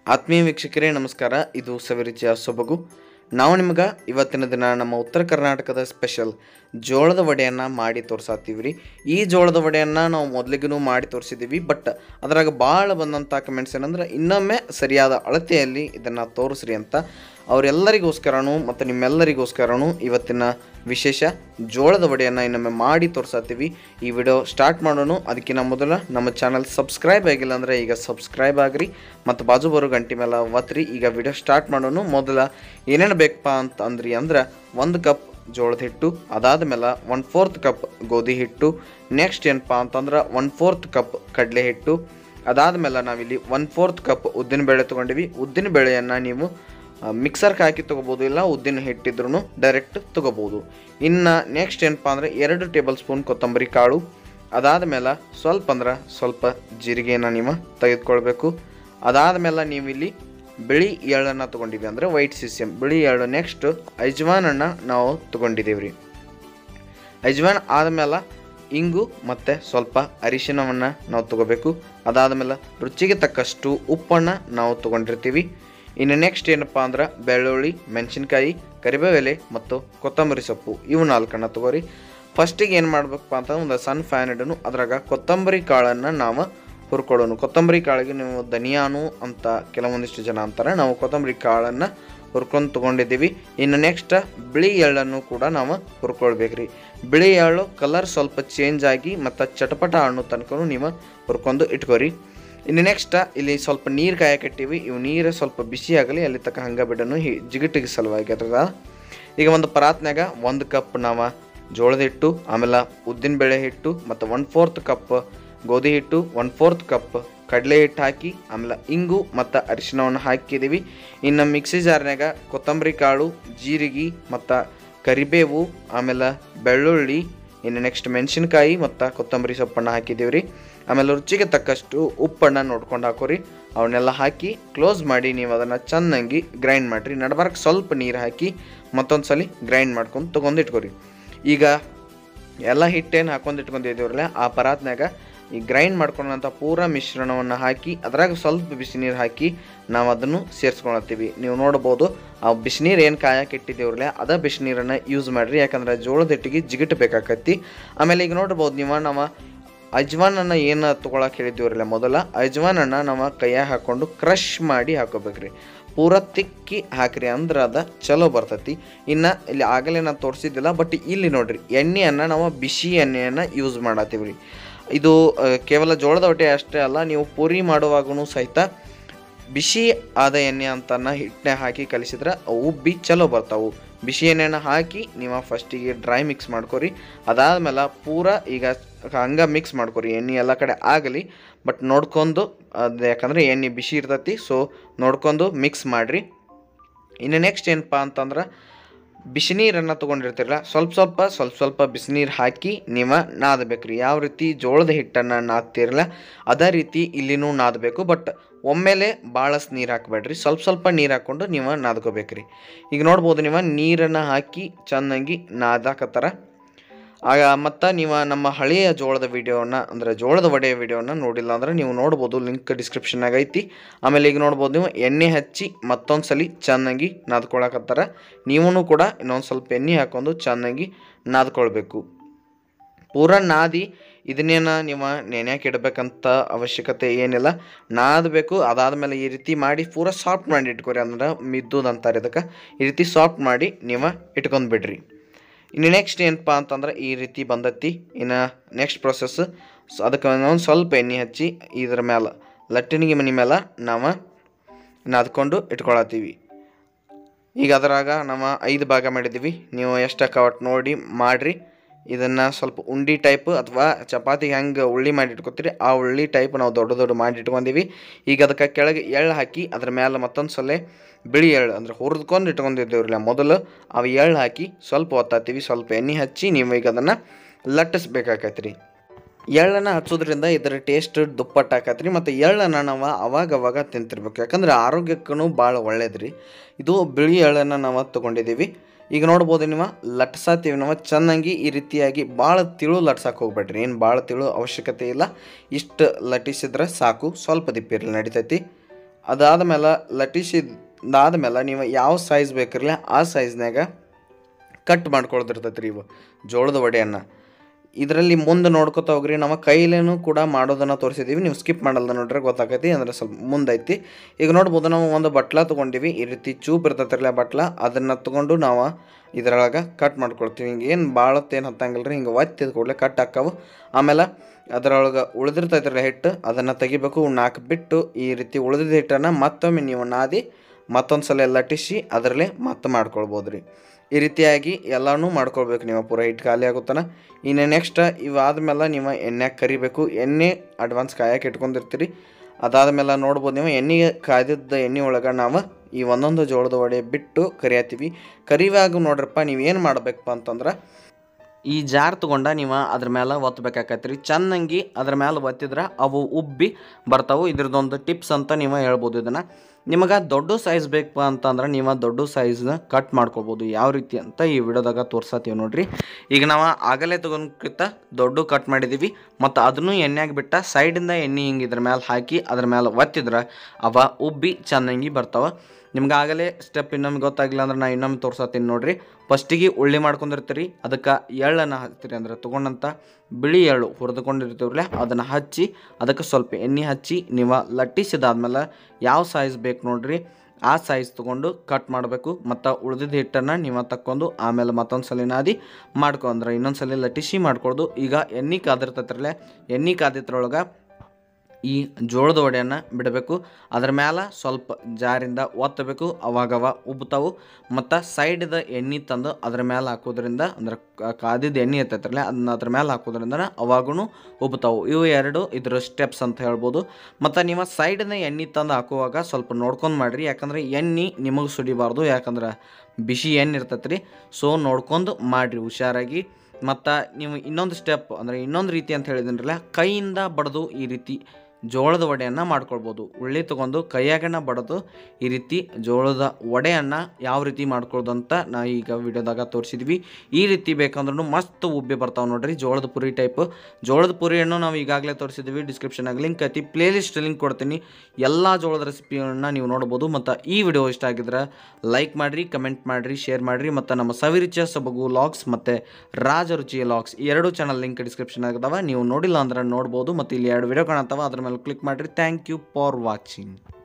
ಆತ್ಮೀಯ ವೀಕ್ಷಕರೇ ನಮಸ್ಕಾರ ಇದು ಸವಿರುಚಿಯ ಸೊಬಗು ನಾವು ನಿಮ್ಗೆ ಇವತ್ತಿನ ದಿನ ನಮ್ಮ ಉತ್ತರ ಕರ್ನಾಟಕದ ಸ್ಪೆಷಲ್ ಜೋಳದ ವಡೆಯನ್ನು ಮಾಡಿ ತೋರ್ಸಾತೀವಿ ರೀ ಈ ಜೋಳದ ವಡೆಯನ್ನು ನಾವು ಮೊದಲಿಗೂ ಮಾಡಿ ತೋರಿಸಿದ್ದೀವಿ ಬಟ್ ಅದ್ರಾಗ ಭಾಳ ಬಂದಂಥ ಕಮೆಂಟ್ಸ್ ಏನಂದ್ರೆ ಇನ್ನೊಮ್ಮೆ ಸರಿಯಾದ ಅಳತೆಯಲ್ಲಿ ಇದನ್ನು ತೋರಿಸ್ರಿ ಅಂತ ಅವರೆಲ್ಲರಿಗೋಸ್ಕರನೂ ಮತ್ತು ನಿಮ್ಮೆಲ್ಲರಿಗೋಸ್ಕರನೂ ಇವತ್ತಿನ ವಿಶೇಷ ಜೋಳದ ವಡೆಯನ್ನು ಇನ್ನೊಮ್ಮೆ ಮಾಡಿ ತೋರ್ಸಾತೀವಿ ಈ ವಿಡಿಯೋ ಸ್ಟಾರ್ಟ್ ಮಾಡೋಣ ಅದಕ್ಕಿಂತ ಮೊದಲ ನಮ್ಮ ಚಾನಲ್ ಸಬ್ಸ್ಕ್ರೈಬ್ ಆಗಿಲ್ಲ ಅಂದರೆ ಈಗ ಸಬ್ಸ್ಕ್ರೈಬ್ ಆಗಿರಿ ಮತ್ತು ಬಾಜು ಬರೋ ಗಂಟೆ ಮೇಲೆ ಒತ್ತಿರಿ ಈಗ ವಿಡಿಯೋ ಸ್ಟಾರ್ಟ್ ಮಾಡೋಣ ಮೊದಲ ಏನೇನು ಬೇಕಪ್ಪ ಅಂತ ಅಂದ್ರಿ ಅಂದ್ರೆ ಒಂದು ಕಪ್ ಜೋಳದ ಹಿಟ್ಟು ಅದಾದ ಮೇಲೆ ಒನ್ ಫೋರ್ತ್ ಕಪ್ ಗೋಧಿ ಹಿಟ್ಟು ನೆಕ್ಸ್ಟ್ ಏನಪ್ಪ ಅಂತಂದ್ರೆ ಒನ್ ಫೋರ್ತ್ ಕಪ್ ಕಡಲೆ ಹಿಟ್ಟು ಅದಾದಮೇಲೆ ನಾವಿಲ್ಲಿ ಒನ್ ಫೋರ್ತ್ ಕಪ್ ಉದ್ದಿನ ಬೇಳೆ ತೊಗೊಂಡಿವಿ ಉದ್ದಿನ ಬೇಳೆಯನ್ನು ನೀವು ಮಿಕ್ಸರ್ಗೆ ಹಾಕಿ ತೊಗೋಬೋದು ಇಲ್ಲ ಉದ್ದಿನ ಹಿಟ್ಟಿದ್ರೂ ಡೈರೆಕ್ಟ್ ತೊಗೋಬೋದು ಇನ್ನು ನೆಕ್ಸ್ಟ್ ಏನಪ್ಪ ಅಂದರೆ ಎರಡು ಟೇಬಲ್ ಸ್ಪೂನ್ ಕೊತ್ತಂಬರಿ ಕಾಳು ಅದಾದ ಮೇಲೆ ಸ್ವಲ್ಪ ಅಂದ್ರೆ ಸ್ವಲ್ಪ ಜೀರಿಗೆನ ನೀವು ತೆಗೆದುಕೊಳ್ಬೇಕು ಅದಾದ ಮೇಲೆ ನೀವು ಇಲ್ಲಿ ಬಿಳಿ ಎಳ್ಳನ್ನು ತೊಗೊಂಡಿವಿ ಅಂದರೆ ವೈಟ್ ಸಿಸಿಯಮ್ ಬಿಳಿ ಎಳ್ಳು ನೆಕ್ಸ್ಟ್ ಐಜ್ವಾನನ್ನು ನಾವು ತೊಗೊಂಡಿದ್ದೀವಿ ರೀ ಐಜ್ವಾನ್ ಆದಮೇಲೆ ಇಂಗು ಮತ್ತು ಸ್ವಲ್ಪ ಅರಿಶಿನವನ್ನು ನಾವು ತೊಗೋಬೇಕು ಅದಾದಮೇಲೆ ರುಚಿಗೆ ತಕ್ಕಷ್ಟು ಉಪ್ಪನ್ನು ನಾವು ತೊಗೊಂಡಿರ್ತೀವಿ ಇನ್ನು ನೆಕ್ಸ್ಟ್ ಏನಪ್ಪ ಅಂದ್ರೆ ಬೆಳ್ಳುಳ್ಳಿ ಮೆಣಸಿನ್ಕಾಯಿ ಕರಿಬೇವು ಎಲೆ ಮತ್ತು ಕೊತ್ತಂಬರಿ ಸೊಪ್ಪು ಇವು ನಾಲ್ಕನ್ನು ತೊಗೋರಿ ಫಸ್ಟಿಗೆ ಏನು ಮಾಡ್ಬೇಕಪ್ಪ ಅಂತ ಒಂದು ಸಣ್ಣ ಫ್ಯಾನ್ ಇಡೋನು ಅದ್ರಾಗ ಕೊತ್ತಂಬರಿ ಕಾಳನ್ನು ನಾವು ಹುರ್ಕೊಳ್ಳೋನು ಕೊತ್ತಂಬರಿ ಕಾಳಿಗೆ ನೀವು ಧನಿಯಾನು ಅಂತ ಕೆಲವೊಂದಿಷ್ಟು ಜನ ಅಂತಾರೆ ನಾವು ಕೊತ್ತಂಬರಿ ಕಾಳನ್ನು ಹುರ್ಕೊಂಡು ತೊಗೊಂಡಿದ್ದೀವಿ ಇನ್ನು ನೆಕ್ಸ್ಟ್ ಬಿಳಿ ಎಳ್ಳನ್ನು ಕೂಡ ನಾವು ಹುರ್ಕೊಳ್ಬೇಕ್ರಿ ಬಿಳಿ ಎಳ್ಳು ಕಲರ್ ಸ್ವಲ್ಪ ಚೇಂಜ್ ಆಗಿ ಮತ್ತು ಚಟಪಟ ಅನ್ನೋ ತನಕ ನೀವು ಹುರ್ಕೊಂಡು ಇಟ್ಕೋರಿ ಇನ್ನು ನೆಕ್ಸ್ಟ್ ಇಲ್ಲಿ ಸ್ವಲ್ಪ ನೀರು ಕಾಯಕಟ್ಟಿವಿ ಇವು ನೀರು ಸ್ವಲ್ಪ ಬಿಸಿ ಆಗಲಿ ಅಲ್ಲಿ ತಕ್ಕ ಹಂಗೆ ಬಿಡೋನು ಹಿ ಜಿಗಿಟಿಗೆ ಸಲುವಾಗಿ ಅದ್ರಾಗ ಈಗ ಒಂದು ಪರಾತ್ನಾಗ ಒಂದು ಕಪ್ ನಾವು ಜೋಳದ ಹಿಟ್ಟು ಆಮೇಲೆ ಉದ್ದಿನ ಬೇಳೆ ಹಿಟ್ಟು ಮತ್ತು ಒನ್ ಫೋರ್ತ್ ಕಪ್ ಗೋಧಿ ಹಿಟ್ಟು ಒನ್ ಫೋರ್ತ್ ಕಪ್ ಕಡಲೆ ಹಿಟ್ಟು ಹಾಕಿ ಆಮೇಲೆ ಇಂಗು ಮತ್ತು ಅರಿಶಿನವನ್ನು ಹಾಕಿದ್ದೀವಿ ಇನ್ನು ಮಿಕ್ಸಿ ಜಾರ್ನಾಗ ಕೊತ್ತಂಬರಿ ಕಾಳು ಜೀರಿಗೆ ಮತ್ತು ಕರಿಬೇವು ಆಮೇಲೆ ಬೆಳ್ಳುಳ್ಳಿ ಇನ್ನು ನೆಕ್ಸ್ಟ್ ಮೆಣಸಿನ್ಕಾಯಿ ಮತ್ತು ಕೊತ್ತಂಬರಿ ಸೊಪ್ಪನ್ನು ಹಾಕಿದ್ದೀವಿ ರೀ ಆಮೇಲೆ ರುಚಿಗೆ ತಕ್ಕಷ್ಟು ಉಪ್ಪನ್ನು ನೋಡ್ಕೊಂಡು ಹಾಕೋರಿ ಅವನ್ನೆಲ್ಲ ಹಾಕಿ ಕ್ಲೋಸ್ ಮಾಡಿ ನೀವು ಅದನ್ನು ಚೆನ್ನಾಗಿ ಗ್ರೈಂಡ್ ಮಾಡಿರಿ ನಡ್ಬಾರ್ಕ್ ಸ್ವಲ್ಪ ನೀರು ಹಾಕಿ ಮತ್ತೊಂದು ಸಲ ಗ್ರೈಂಡ್ ಮಾಡ್ಕೊಂಡು ತೊಗೊಂಡು ಇಟ್ಕೊರಿ ಈಗ ಎಲ್ಲ ಹಿಟ್ಟೇನು ಹಾಕೊಂಡು ಇಟ್ಕೊಂಡಿದ್ದೀವ್ರಲ್ಲ ಆ ಪರಾತ್ನಾಗ ಈ ಗ್ರೈಂಡ್ ಮಾಡ್ಕೊಂಡಂಥ ಪೂರ ಮಿಶ್ರಣವನ್ನು ಹಾಕಿ ಅದ್ರಾಗ ಸ್ವಲ್ಪ ಬಿಸಿನೀರು ಹಾಕಿ ನಾವು ಅದನ್ನು ಸೇರಿಸ್ಕೊಳತ್ತೀವಿ ನೀವು ನೋಡ್ಬೋದು ಆ ಬಿಸಿನೀರು ಏನು ಕಾಯಕ್ಕೆ ಇಟ್ಟಿದ್ದೇವ್ರಲ್ಲ ಅದ ಬಿಸಿನೀರನ್ನು ಯೂಸ್ ಮಾಡಿರಿ ಯಾಕಂದ್ರೆ ಜೋಳದ ಹಿಟ್ಟಿಗೆ ಜಿಗಿಟ್ ಬೇಕಾಕತ್ತಿ ಆಮೇಲೆ ಈಗ ನೋಡ್ಬೋದು ನೀವು ನಾವು ಅಜ್ವಾನನ್ನು ಏನು ತೊಗೊಳಕ್ಕೆ ಹೇಳಿದ್ದೀವ್ರಲ್ಲ ಮೊದಲ ಅಜ್ವಾನನ್ನು ನಾವು ಕೈಯಾಗ ಹಾಕ್ಕೊಂಡು ಕ್ರಷ್ ಮಾಡಿ ಹಾಕೋಬೇಕ್ರಿ ಪೂರ ತಿಕ್ಕಿ ಹಾಕ್ರಿ ಅಂದ್ರೆ ಅದ ಚಲೋ ಬರ್ತೈತಿ ಇನ್ನು ಇಲ್ಲಿ ಆಗಲೇ ನಾನು ತೋರಿಸಿದ್ದಿಲ್ಲ ಬಟ್ ಇಲ್ಲಿ ನೋಡ್ರಿ ಎಣ್ಣೆಯನ್ನು ನಾವು ಬಿಸಿ ಎಣ್ಣೆಯನ್ನು ಯೂಸ್ ಮಾಡತ್ತೀವಿ ರೀ ಇದು ಆ, ಕೇವಲ ಜೋಳದ ಹೊಟ್ಟೆ ಅಷ್ಟೇ ಅಲ್ಲ ನೀವು ಪೂರಿ ಮಾಡುವಾಗೂ ಸಹಿತ ಬಿಸಿ ಆದ ಎಣ್ಣೆ ಅಂತನ ಹಿಟ್ಟನ್ನ ಹಾಕಿ ಕಲಿಸಿದ್ರೆ ಅವು ಉಬ್ಬಿ ಚಲೋ ಬರ್ತಾವು ಬಿಸಿ ಎಣ್ಣೆನ ಹಾಕಿ ನೀವು ಫಸ್ಟಿಗೆ ಡ್ರೈ ಮಿಕ್ಸ್ ಮಾಡ್ಕೊರಿ ಅದಾದ್ಮೇಲೆ ಪೂರ ಈಗ ಹಂಗೆ ಮಿಕ್ಸ್ ಮಾಡ್ಕೊರಿ ಎಣ್ಣೆ ಎಲ್ಲ ಕಡೆ ಆಗಲಿ ಬಟ್ ನೋಡ್ಕೊಂಡು ಅದು ಯಾಕಂದ್ರೆ ಎಣ್ಣೆ ಬಿಸಿ ಇರ್ತೈತಿ ಸೊ ನೋಡ್ಕೊಂಡು ಮಿಕ್ಸ್ ಮಾಡಿರಿ ಇನ್ನು ನೆಕ್ಸ್ಟ್ ಏನಪ್ಪ ಅಂತಂದ್ರೆ ಬಿಸಿನೀರನ್ನು ತೊಗೊಂಡಿರ್ತೀರಲ್ಲ ಸ್ವಲ್ಪ ಸ್ವಲ್ಪ ಸ್ವಲ್ಪ ಸ್ವಲ್ಪ ಬಿಸಿನೀರು ಹಾಕಿ ನೀವು ನಾದಬೇಕು ರೀ ಯಾವ ರೀತಿ ಜೋಳದ ಹಿಟ್ಟನ್ನು ನಾದ್ತಿರಲ್ಲ ಅದೇ ರೀತಿ ಇಲ್ಲಿನೂ ನಾದಬೇಕು ಬಟ್ ಒಮ್ಮೆಲೆ ಭಾಳಷ್ಟು ನೀರು ಹಾಕಬೇಡ್ರಿ ಸ್ವಲ್ಪ ಸ್ವಲ್ಪ ನೀರು ಹಾಕ್ಕೊಂಡು ನೀವು ನಾದ್ಕೋಬೇಕು ರೀ ಈಗ ನೋಡ್ಬೋದು ನೀವು ನೀರನ್ನು ಹಾಕಿ ಚೆನ್ನಾಗಿ ನಾದಾಕತ್ತಾರ ಆಗ ಮತ್ತು ನೀವು ನಮ್ಮ ಹಳೆಯ ಜೋಳದ ವಿಡಿಯೋನ ಅಂದರೆ ಜೋಳದ ವಡೆಯ ವಿಡಿಯೋನ ನೋಡಿಲ್ಲ ಅಂದ್ರೆ ನೀವು ನೋಡ್ಬೋದು ಲಿಂಕ್ ಡಿಸ್ಕ್ರಿಪ್ಷನ್ನಾಗ ಐತಿ ಆಮೇಲೆ ಈಗ ನೋಡ್ಬೋದು ನೀವು ಎಣ್ಣೆ ಹಚ್ಚಿ ಮತ್ತೊಂದು ಸಲ ಚೆನ್ನಾಗಿ ನಾದ್ಕೊಳಕತ್ತಾರ ನೀವೂ ಕೂಡ ಇನ್ನೊಂದು ಸ್ವಲ್ಪ ಎಣ್ಣೆ ಹಾಕ್ಕೊಂಡು ಚೆನ್ನಾಗಿ ನಾದ್ಕೊಳ್ಬೇಕು ಪೂರ ನಾದಿ ಇದನ್ನೇನ ನೀವು ನೆನೆಯಕ್ಕೆ ಇಡಬೇಕಂತ ಅವಶ್ಯಕತೆ ಏನಿಲ್ಲ ನಾದಬೇಕು ಅದಾದಮೇಲೆ ಈ ರೀತಿ ಮಾಡಿ ಪೂರ ಸಾಫ್ಟ್ ಮಾಡಿ ಇಟ್ಕೊರಿ ಅಂದ್ರೆ ಮಿದ್ದುದು ಅಂತಾರೆ ಇದಕ್ಕೆ ಈ ರೀತಿ ಸಾಫ್ಟ್ ಮಾಡಿ ನೀವು ಇಟ್ಕೊಂಡು ಬಿಡ್ರಿ ಇನ್ನು ನೆಕ್ಸ್ಟ್ ಏನಪ್ಪ ಅಂತಂದ್ರೆ ಈ ರೀತಿ ಬಂದೈತಿ ಇನ್ನು ನೆಕ್ಸ್ಟ್ ಪ್ರೊಸೆಸ್ ಸೊ ಅದಕ್ಕೆ ಒಂದು ಸ್ವಲ್ಪ ಎಣ್ಣೆ ಹಚ್ಚಿ ಇದ್ರ ಮೇಲೆ ಲಟ್ಟಿಣಿಗೆ ಮನೆ ಮೇಲೆ ನಾವು ನಾದ್ಕೊಂಡು ಇಟ್ಕೊಳತ್ತೀವಿ ಈಗ ಅದರಾಗ ನಾವು ಐದು ಭಾಗ ಮಾಡಿದ್ದೀವಿ ನೀವು ಎಷ್ಟು ಅಕವಟ್ ನೋಡಿ ಮಾಡಿರಿ ಇದನ್ನು ಸ್ವಲ್ಪ ಉಂಡಿ ಟೈಪ್ ಅಥವಾ ಚಪಾತಿಗೆ ಹೆಂಗೆ ಉಳ್ಳಿ ಮಾಡಿ ಇಟ್ಕೊತೀರಿ ಆ ಉಳ್ಳಿ ಟೈಪ್ ನಾವು ದೊಡ್ಡ ದೊಡ್ಡ ಮಾಡಿ ಇಟ್ಕೊಂಡಿವಿ ಈಗ ಅದಕ್ಕೆ ಕೆಳಗೆ ಎಳ್ಳು ಹಾಕಿ ಅದ್ರ ಮೇಲೆ ಮತ್ತೊಂದು ಸಲ ಬಿಳಿ ಎಳ್ಳು ಅಂದ್ರೆ ಹುರಿದ್ಕೊಂಡು ಇಟ್ಕೊಂಡಿದ್ದೇವ್ರಲ್ಲ ಮೊದಲು ಅವು ಎಳ್ಳು ಹಾಕಿ ಸ್ವಲ್ಪ ಒತ್ತಾತೀವಿ ಸ್ವಲ್ಪ ಎಣ್ಣೆ ಹಚ್ಚಿ ನೀವು ಈಗ ಅದನ್ನು ಲಟ್ಟಿಸ್ಬೇಕಾಕೈತೆ ರೀ ಎಳ್ಳನ್ನು ಹಚ್ಚೋದ್ರಿಂದ ಇದರ ಟೇಸ್ಟ್ ದುಪ್ಪಟ್ಟು ಆಕತ್ರಿ ಮತ್ತು ಎಳ್ಳನ್ನು ನಾವು ಅವಾಗ ಅವಾಗ ತಿಂತಿರ್ಬೇಕು ಯಾಕಂದ್ರೆ ಆರೋಗ್ಯಕ್ಕೂ ಭಾಳ ಒಳ್ಳೇದು ರೀ ಇದು ಬಿಳಿ ಎಳ್ಳನ್ನು ನಾವು ತೊಗೊಂಡಿದ್ದೀವಿ ಈಗ ನೋಡ್ಬೋದು ನೀವು ಲಟ್ಸಾತೀವಿ ನಾವು ಚೆನ್ನಾಗಿ ಈ ರೀತಿಯಾಗಿ ಭಾಳ ತಿಳು ಲಟ್ಸಕ್ಕೆ ಹೋಗ್ಬೇಡ್ರಿ ಏನು ಭಾಳ ತಿಳು ಅವಶ್ಯಕತೆ ಇಲ್ಲ ಇಷ್ಟು ಲಟ್ಟಿಸಿದ್ರೆ ಸಾಕು ಸ್ವಲ್ಪ ದಿಪ್ಪಿರಲಿ ನಡಿತೈತಿ ಅದಾದ ಮೇಲೆ ಲಟಿಸಿದಾದ ಮೇಲೆ ನೀವು ಯಾವ ಸೈಜ್ ಬೇಕಿರಲಿ ಆ ಸೈಜ್ನಾಗ ಕಟ್ ಮಾಡ್ಕೊಳ್ದಿರ್ತೈತೆ ರೀ ಇವು ಜೋಳದ ವಡೆಯನ್ನು ಇದರಲ್ಲಿ ಮುಂದೆ ನೋಡ್ಕೊತ ಹೋಗ್ರಿ ನಮ್ಮ ಕೈಲೇನು ಕೂಡ ಮಾಡೋದನ್ನು ತೋರಿಸಿದ್ದೀವಿ ನೀವು ಸ್ಕಿಪ್ ಮಾಡಲ್ದ ನೋಡ್ರೆ ಗೊತ್ತಾಗೈತಿ ಅಂದ್ರೆ ಸ್ವಲ್ಪ ಮುಂದೈತಿ ಈಗ ನೋಡ್ಬೋದು ನಾವು ಒಂದು ಬಟ್ಲ ತೊಗೊಂಡಿವಿ ಈ ರೀತಿ ಚೂಪ್ ಇರ್ತೈತಿರಲ್ಲ ಬಟ್ಲ ಅದನ್ನು ತೊಗೊಂಡು ನಾವು ಇದ್ರೊಳಗೆ ಕಟ್ ಮಾಡ್ಕೊಳ್ತೀವಿ ಹಿಂಗೆ ಏನು ಭಾಳತ್ತೇನು ಹತ್ತಂಗಿಲ್ಲ ರೀ ಹಿಂಗೆ ಒತ್ತಿದ ಕೂಡಲೇ ಕಟ್ ಹಾಕವು ಆಮೇಲೆ ಅದರೊಳಗೆ ಉಳಿದಿರ್ತೈತಿರಲ್ಲ ಹಿಟ್ಟು ಅದನ್ನು ತೆಗಿಬೇಕು ನಾಲ್ಕು ಬಿಟ್ಟು ಈ ರೀತಿ ಉಳಿದಿದ್ದ ಹಿಟ್ಟನ್ನು ಮತ್ತೊಮ್ಮೆ ನೀವು ನಾದಿ ಮತ್ತೊಂದು ಸಲ ಲಟ್ಟಿಸಿ ಅದರಲ್ಲೇ ಮತ್ತೆ ಮಾಡ್ಕೊಳ್ಬೋದು ರೀ ಈ ರೀತಿಯಾಗಿ ಎಲ್ಲನೂ ಮಾಡ್ಕೊಳ್ಬೇಕು ನೀವು ಪೂರ ಹಿಟ್ಟು ಖಾಲಿ ಆಗುತ್ತಾನ ಇನ್ನು ನೆಕ್ಸ್ಟ್ ಇವಾದ್ಮೇಲೆ ನೀವು ಎಣ್ಣೆಗೆ ಕರಿಬೇಕು ಎಣ್ಣೆ ಅಡ್ವಾನ್ಸ್ ಕಾಯಕ್ಕೆ ಇಟ್ಕೊಂಡಿರ್ತೀರಿ ಅದಾದ್ಮೇಲೆ ನೋಡ್ಬೋದು ನೀವು ಎಣ್ಣೆ ಕಾಯ್ದಿದ್ದ ಎಣ್ಣೆ ಒಳಗೆ ನಾವು ಈ ಒಂದೊಂದು ಜೋಳದ ವಡೆ ಬಿಟ್ಟು ಕರಿಯತ್ತೀವಿ ಕರಿವಾಗ ನೋಡ್ರಪ್ಪ ನೀವು ಏನು ಮಾಡ್ಬೇಕಪ್ಪ ಅಂತಂದ್ರೆ ಈ ಜಾರ್ ತೊಗೊಂಡ ನೀವು ಅದ್ರ ಮೇಲೆ ಒತ್ತಬೇಕಾಕೈತೆ ರೀ ಚೆನ್ನಾಗಿ ಅದ್ರ ಮೇಲೆ ಒತ್ತಿದ್ರೆ ಅವು ಉಬ್ಬಿ ಬರ್ತಾವೆ ಇದ್ರದ್ದೊಂದು ಟಿಪ್ಸ್ ಅಂತ ನೀವು ಹೇಳ್ಬೋದು ಇದನ್ನು ನಿಮಗೆ ದೊಡ್ಡ ಸೈಜ್ ಬೇಕಪ್ಪ ಅಂತಂದ್ರೆ ನೀವು ದೊಡ್ಡ ಸೈಜ್ನ ಕಟ್ ಮಾಡ್ಕೊಬೋದು ಯಾವ ರೀತಿ ಅಂತ ಈ ವಿಡಿಯೋದಾಗ ತೋರ್ಸತ್ತೀವಿ ನೋಡ್ರಿ ಈಗ ನಾವು ಆಗಲೇ ತೊಗೊಂಡ್ಕಿಂತ ದೊಡ್ಡ ಕಟ್ ಮಾಡಿದ್ದೀವಿ ಮತ್ತು ಅದನ್ನು ಎಣ್ಣೆಗೆ ಬಿಟ್ಟ ಸೈಡಿಂದ ಎಣ್ಣೆ ಹಿಂಗೆ ಇದ್ರ ಮೇಲೆ ಹಾಕಿ ಅದ್ರ ಮೇಲೆ ಒತ್ತಿದ್ರೆ ಅವ ಉಬ್ಬಿ ಚೆನ್ನಾಗಿ ಬರ್ತಾವೆ ನಿಮ್ಗೆ ಆಗಲೇ ಸ್ಟೆಪ್ ಇನ್ನೊಮ್ಮೆ ಗೊತ್ತಾಗಿಲ್ಲ ಅಂದ್ರೆ ನಾ ಇನ್ನೊಮ್ಮೆ ತೋರ್ಸತ್ತೀನಿ ನೋಡ್ರಿ ಫಸ್ಟಿಗೆ ಉಳ್ಳಿ ಮಾಡ್ಕೊಂಡಿರ್ತೀರಿ ಅದಕ್ಕೆ ಎಳ್ಳನ್ನು ಹಾಕ್ತೀರಿ ಅಂದ್ರೆ ತೊಗೊಂಡಂಥ ಬಿಳಿ ಎಳ್ಳು ಹುರಿದುಕೊಂಡಿರ್ತೀವ್ರಲ್ಲ ಅದನ್ನು ಹಚ್ಚಿ ಅದಕ್ಕೆ ಸ್ವಲ್ಪ ಎಣ್ಣೆ ಹಚ್ಚಿ ನೀವು ಲಟ್ಟಿಸಿದಾದ್ಮೇಲೆ ಯಾವ ಸೈಜ್ ಬೇಕು ನೋಡ್ರಿ ಆ ಸೈಜ್ ತೊಗೊಂಡು ಕಟ್ ಮಾಡಬೇಕು ಮತ್ತು ಉಳಿದಿದ್ದ ಹಿಟ್ಟನ್ನು ನೀವು ತಕ್ಕೊಂಡು ಆಮೇಲೆ ಮತ್ತೊಂದು ಸಲ ನಾದಿ ಮಾಡ್ಕೊಂಡ್ರೆ ಇನ್ನೊಂದು ಸಲ ಲಟ್ಟಿಸಿ ಮಾಡ್ಕೊಳ್ದು ಈಗ ಎಣ್ಣೆ ಕಾದಿರ್ತೈತ್ರಲ್ಲ ಎಣ್ಣೆ ಕಾದಿದ್ರೊಳಗೆ ಈ ಜೋಳದ ವಡೆಯನ್ನು ಬಿಡಬೇಕು ಅದ್ರ ಮ್ಯಾಲೆ ಸ್ವಲ್ಪ ಜಾರಿಂದ ಒತ್ತಬೇಕು ಅವಾಗವ ಉಬ್ತಾವು ಮತ್ತು ಸೈಡ್ದ ಎಣ್ಣೆ ತಂದು ಅದ್ರ ಮೇಲೆ ಹಾಕೋದ್ರಿಂದ ಅಂದ್ರೆ ಕಾದಿದ್ದ ಎಣ್ಣೆ ಇರ್ತೈತ್ರಲ್ಲ ಅದನ್ನ ಅದ್ರ ಮೇಲೆ ಹಾಕೋದ್ರಿಂದ ಅವಾಗೂ ಉಬ್ತಾವು ಇವು ಎರಡು ಇದ್ರ ಸ್ಟೆಪ್ಸ್ ಅಂತ ಹೇಳ್ಬೋದು ಮತ್ತು ನೀವು ಸೈಡ್ನ ಎಣ್ಣೆ ತಂದು ಹಾಕುವಾಗ ಸ್ವಲ್ಪ ನೋಡ್ಕೊಂಡು ಮಾಡಿರಿ ಯಾಕಂದ್ರೆ ಎಣ್ಣೆ ನಿಮಗೆ ಸುಡಿಬಾರ್ದು ಯಾಕಂದ್ರೆ ಬಿಸಿ ಎಣ್ಣೆ ಇರ್ತೈತೆ ರೀ ಸೊ ನೋಡ್ಕೊಂಡು ಮಾಡಿರಿ ಹುಷಾರಾಗಿ ಮತ್ತು ನೀವು ಇನ್ನೊಂದು ಸ್ಟೆಪ್ ಅಂದರೆ ಇನ್ನೊಂದು ರೀತಿ ಅಂತ ಹೇಳಿದ್ರಲ್ಲ ಕೈಯಿಂದ ಬಡ್ದು ಈ ರೀತಿ ಜೋಳದ ವಡೆಯನ್ನು ಮಾಡ್ಕೊಳ್ಬೋದು ಉಳ್ಳಿ ತೊಗೊಂಡು ಕೈಯಾಗನ ಬಡದು ಈ ರೀತಿ ಜೋಳದ ವಡೆಯನ್ನು ಯಾವ ರೀತಿ ಮಾಡ್ಕೊಳ್ಳೋದು ಅಂತ ನಾ ಈಗ ವಿಡಿಯೋದಾಗ ತೋರಿಸಿದ್ವಿ ಈ ರೀತಿ ಬೇಕಂದ್ರೂ ಮಸ್ತ್ ಉಬ್ಬಿ ಬರ್ತಾವೆ ನೋಡ್ರಿ ಜೋಳದ ಪುರಿ ಟೈಪ್ ಜೋಳದ ಪುರಿಯನ್ನು ನಾವು ಈಗಾಗಲೇ ತೋರಿಸಿದ್ವಿ ಡಿಸ್ಕ್ರಿಪ್ಷನಾಗ ಲಿಂಕ್ ಐತಿ ಪ್ಲೇಲಿಸ್ಟ್ ಲಿಂಕ್ ಕೊಡ್ತೀನಿ ಎಲ್ಲ ಜೋಳದ ರೆಸಿಪಿಯನ್ನು ನೀವು ನೋಡ್ಬೋದು ಮತ್ತು ಈ ವಿಡಿಯೋ ಇಷ್ಟ ಆಗಿದ್ರೆ ಲೈಕ್ ಮಾಡಿರಿ ಕಮೆಂಟ್ ಮಾಡಿರಿ ಶೇರ್ ಮಾಡಿರಿ ಮತ್ತು ನಮ್ಮ ಸವಿರುಚಿಯ ಸೊಬಗು ಲಾಗ್ಸ್ ಮತ್ತು ರಾಜರುಚಿಯ ಲಾಗ್ಸ್ ಈ ಎರಡು ಚಾನಲ್ ಲಿಂಕ್ ಡಿಸ್ಕ್ರಿಪ್ಷನ್ ಆಗದಾವ ನೀವು ನೋಡಿಲ್ಲ ಅಂದ್ರೆ ನೋಡ್ಬೋದು ಮತ್ತು ಇಲ್ಲಿ ಎರಡು ವಿಡಿಯೋ ಕಾಣತ್ತವ ಅದ್ರ ಮೇಲೆ ಕ್ಲಿಕ್ ಮಾಡಿರಿ ಥ್ಯಾಂಕ್ ಯು ಫಾರ್ ವಾಚಿಂಗ್